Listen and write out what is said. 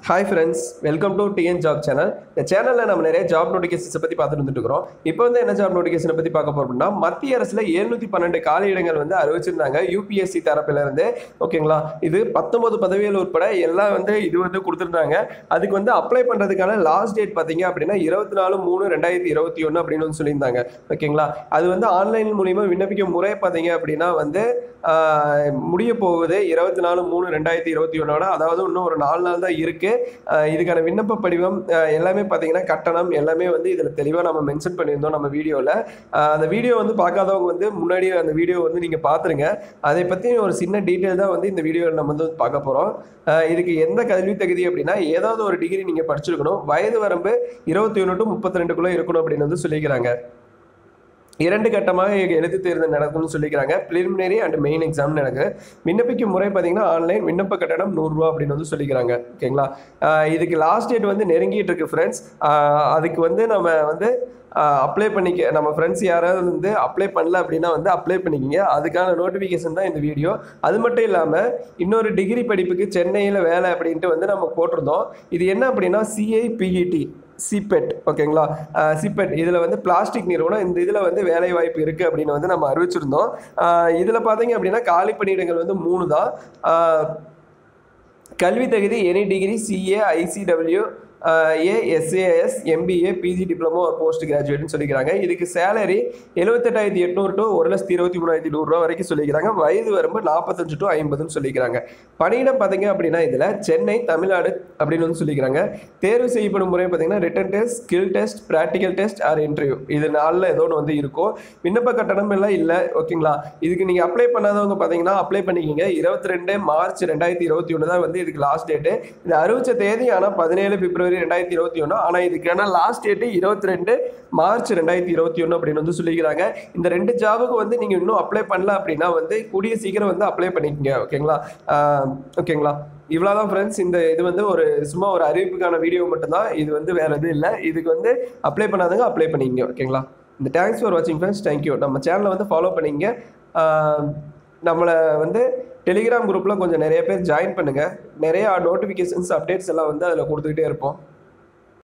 hi friends welcome to TN job channel இந்த சேனலில் நம்ம நிறைய ஜாப் நோட்டிஃபிகேஷன்ஸை பற்றி பார்த்துட்டு வந்துட்டு இருக்கிறோம் இப்போ வந்து என்ன ஜாப் நோட்டிஃபிகேஷனை பற்றி பார்க்க போகிறோம்னா மத்திய அரசில் எழுநூற்றி பன்னெண்டு காலி இடங்கள் வந்து அறிவிச்சிருந்தாங்க யூபிஎஸ்சி தரப்பிலிருந்து ஓகேங்களா இது பத்தொன்பது பதவிகள் உட்பட எல்லாம் வந்து இது வந்து கொடுத்துருந்தாங்க அதுக்கு வந்து அப்ளை பண்ணுறதுக்கான லாஸ்ட் டேட் பார்த்தீங்க அப்படின்னா இருபத்தி நாலு மூணு ரெண்டாயிரத்தி இருபத்தி ஒன்று அப்படின்னு வந்து சொல்லியிருந்தாங்க ஓகேங்களா அது வந்து ஆன்லைன் மூலிமா விண்ணப்பிக்கும் முறை பார்த்தீங்க அப்படின்னா வந்து ஆஹ், முடிய போகுது இருபத்தி நாலு மூணு ரெண்டாயிரத்தி இருபத்தி ஒன்னோட அதாவது இன்னும் ஒரு நாலு நாள் தான் இருக்குது இதுக்கான விண்ணப்ப படிவம் ஆஹ், எல்லாமே பார்த்தீங்கன்னா கட்டணம் எல்லாமே வந்து இதில் தெளிவாக நம்ம மென்ஷன் பண்ணியிருந்தோம் நம்ம வீடியோவில் அந்த வீடியோ வந்து பார்க்காதவங்க வந்து முன்னாடி அந்த வீடியோ வந்து நீங்கள் பார்த்துருங்க அதை பற்றி ஒரு சின்ன டீட்டெயில் தான் வந்து இந்த வீடியோவில் நம்ம வந்து பார்க்க போகிறோம் இதுக்கு எந்த கல்வி தகுதி அப்படின்னா ஏதாவது ஒரு டிகிரி நீங்கள் படிச்சிருக்கணும் வயது வரம்பு இருபத்தி ஒன்று டு முப்பத்தி ரெண்டுக்குள்ளே இருக்கணும் அப்படின்னு வந்து சொல்லிக்கிறாங்க இரண்டு கட்டமாக எழுத்து தேர்தல் நடக்கும்னு சொல்லிக்கிறாங்க preliminary அண்ட் மெயின் எக்ஸாம் நடக்குது விண்ணப்பிக்கும் முறை பார்த்தீங்கன்னா ஆன்லைன் விண்ணப்ப கட்டணம் நூறுரூவா அப்படின்னு வந்து சொல்லிக்கிறாங்க ஓகேங்களா ஆஹ் இதுக்கு லாஸ்ட் டேட் வந்து நெருங்கிட்டு இருக்கு ஃப்ரெண்ட்ஸ் அதுக்கு வந்து நம்ம வந்து அப்ளை பண்ணிக்க நம்ம ஃப்ரெண்ட்ஸ் யாராவது வந்து அப்ளை பண்ணல அப்படின்னா வந்து அப்ளை பண்ணிக்கிங்க அதுக்கான நோட்டிஃபிகேஷன் தான் இந்த வீடியோ அது மட்டும் இல்லாமல் இன்னொரு டிகிரி படிப்புக்கு சென்னையில் வேலை அப்படின்ட்டு வந்து நம்ம போட்டிருந்தோம் இது என்ன அப்படின்னா சிஐபிஇடி சிபெட் ஓகேங்களா சிபெட் இதில் வந்து பிளாஸ்டிக் நிறுவனம் இந்த இதில் வந்து வேலை வாய்ப்பு இருக்குது அப்படின்னு வந்து நம்ம அறிவிச்சிருந்தோம் இதில் பார்த்தீங்க அப்படின்னா காலி பணியிடங்கள் வந்து மூணு தான் ஆஹ் கல்வி தகுதி any degree CA ICWA ASAS MBA PG diploma ஒரு போஸ்ட் கிராஜுவேட்னு சொல்லிக்கிறாங்க இதுக்கு சேலரி எழுபத்தெட்டாயிரத்தி எட்நூறு டு ஒரு லட்சத்தி இருபத்தி மூணாயிரத்தி நூறுரூவா வரைக்கும் சொல்லிக்கிறாங்க வயது வரம்பு நாற்பத்தஞ்சு டு ஐம்பதுன்னு சொல்லிக்கிறாங்க பணியிடம் பார்த்தீங்க அப்படின்னா இதில் சென்னை தமிழ்நாடு அப்படின்னு வந்து சொல்லிக்கிறாங்க தேர்வு செய்யப்படும் முறை பார்த்தீங்கன்னா written test skill test practical test or interview இது நாளில் ஏதோ ஒன்று வந்து இருக்கும் விண்ணப்ப கட்டணம் எல்லாம் இல்லை ஓகேங்களா இதுக்கு நீங்கள் அப்ளை பண்ணாதவங்க பார்த்தீங்கன்னா அப்ளை பண்ணிக்கிங்க இருபத்தி ரெண்டு மார்ச் ரெண்டாயிரத்தி இருபத்தி ஒன்று தான் வந்து இதுக்கு லாஸ்ட் டேட்டு இது அறிவிச்ச தேதி ஆனால் பதினேழு பிப்ரவரி ரெண்டாயிரத்தி இருபத்தி ஒன்று ஆனால் இதுக்கான லாஸ்ட் டேட்டு இருபத்தி ரெண்டு மார்ச் ரெண்டாயிரத்தி இருபத்தி ஒன்று அப்படின்னு வந்து சொல்லிக்கிறாங்க இந்த ரெண்டு ஜாபுக்கு வந்து நீங்கள் இன்னும் அப்ளை பண்ணல அப்படின்னா வந்து கூடிய சீக்கிரம் வந்து அப்ளை பண்ணிக்கங்க ஓகேங்களா ஆஹ் ஓகேங்களா இவ்வளோதான் ஃப்ரெண்ட்ஸ் இந்த இது வந்து ஒரு சும்மா ஒரு அறிவிப்புக்கான வீடியோ மட்டும்தான் இது வந்து வேறு எதுவும் இல்லை இதுக்கு வந்து அப்ளை பண்ணாதவங்க அப்ளை பண்ணிக்கங்க ஓகேங்களா இந்த தேங்க்ஸ் ஃபார் வாட்சிங் ஃப்ரெண்ட்ஸ் தேங்க்யூ நம்ம சேனலை வந்து ஃபாலோ பண்ணிங்க நம்மளை வந்து டெலிகிராம் குரூப்பில் கொஞ்சம் நிறைய பேர் ஜாயின் பண்ணுங்கள் நிறைய நோட்டிஃபிகேஷன்ஸ் அப்டேட்ஸ் எல்லாம் வந்து அதில் கொடுத்துக்கிட்டே இருப்போம்